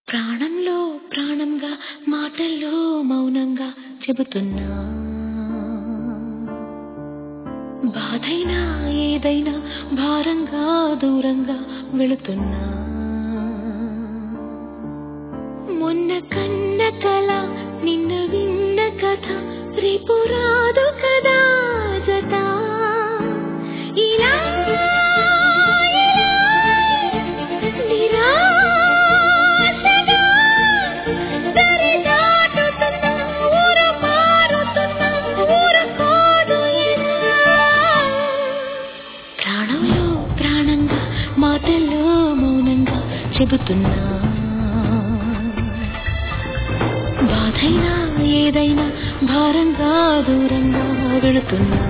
ప్రాణంలో ప్రాణంగా మాటల్లో మౌనంగా చెబుతున్నా బాధైనా ఏదైనా భారంగా దూరంగా వెళుతున్నా మొన్న కన్న కల నిన్న విన్న కథ రేపు రాదు కదా జత ఇలా నిరాశగా దరిదాటుతున్నా, ఊరు మారుతున్నా, ఊరుకోదు ఇలా. ప్రాణంలో ప్రాణంగా మాటల్లో మౌనంగా చెబుతున్నా బాధైనా ఏదైనా భారంగా దూరంగా వెళుతున్నా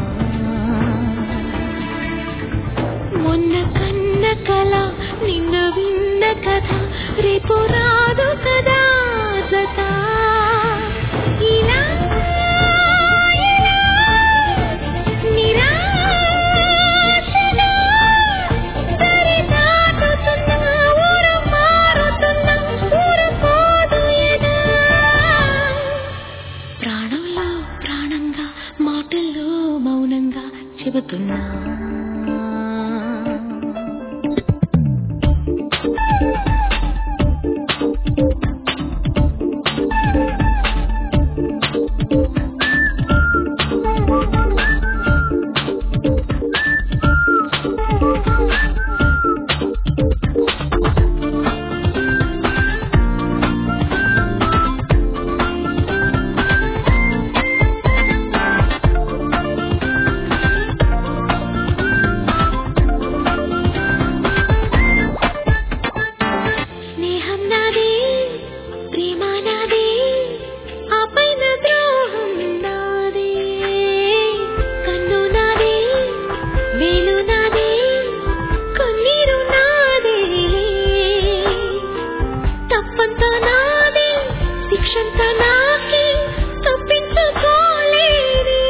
మొన్న కన్న కల నిన్న విన్న కథ రేపు రాదు కదా జత ఇలా ఇలా నిరాశగా దరిదాటుతున్నా, ఊరు మారుతున్నా, ఊరుకోదు ఎదా. ప్రాణంలో ప్రాణంగా మాటల్లో మౌనంగా చెబుతున్నా స్నేహం నాది ప్రేమ నాది ఆ పైన ద్రోహం నాది కన్ను నాది వేలు నాది కన్నీరు నాది తప్పంతా నాది శిక్షంతా నాకి తప్పించుకోలేని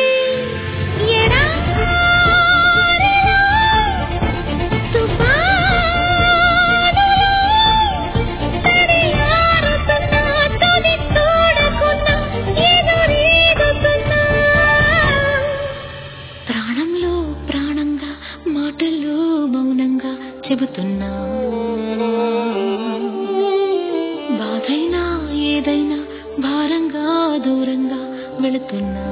ఎడారిలో తుఫానులో తడియారుతున్నా, తడి చూడకున్నా, ఎదురీదుతున్నా. ప్రాణంలో ప్రాణంగా మాటల్లో మౌనంగా చెబుతున్నా బాధైనా ఏదైనా భారంగా దూరంగా వెళుతున్నా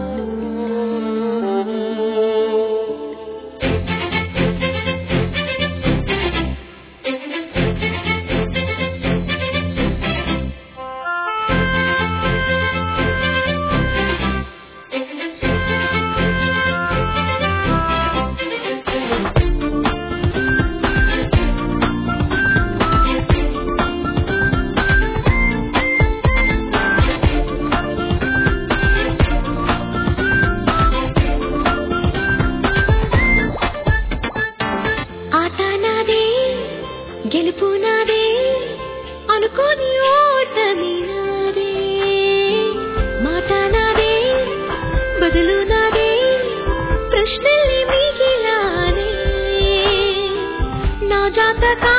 ఆట నాదే గెలుపు నాదే అనుకోని ఓటమి నాదే మాట నాదే బదులు నాదే ప్రశ్నల్ని మిగిలానే నా జాతకా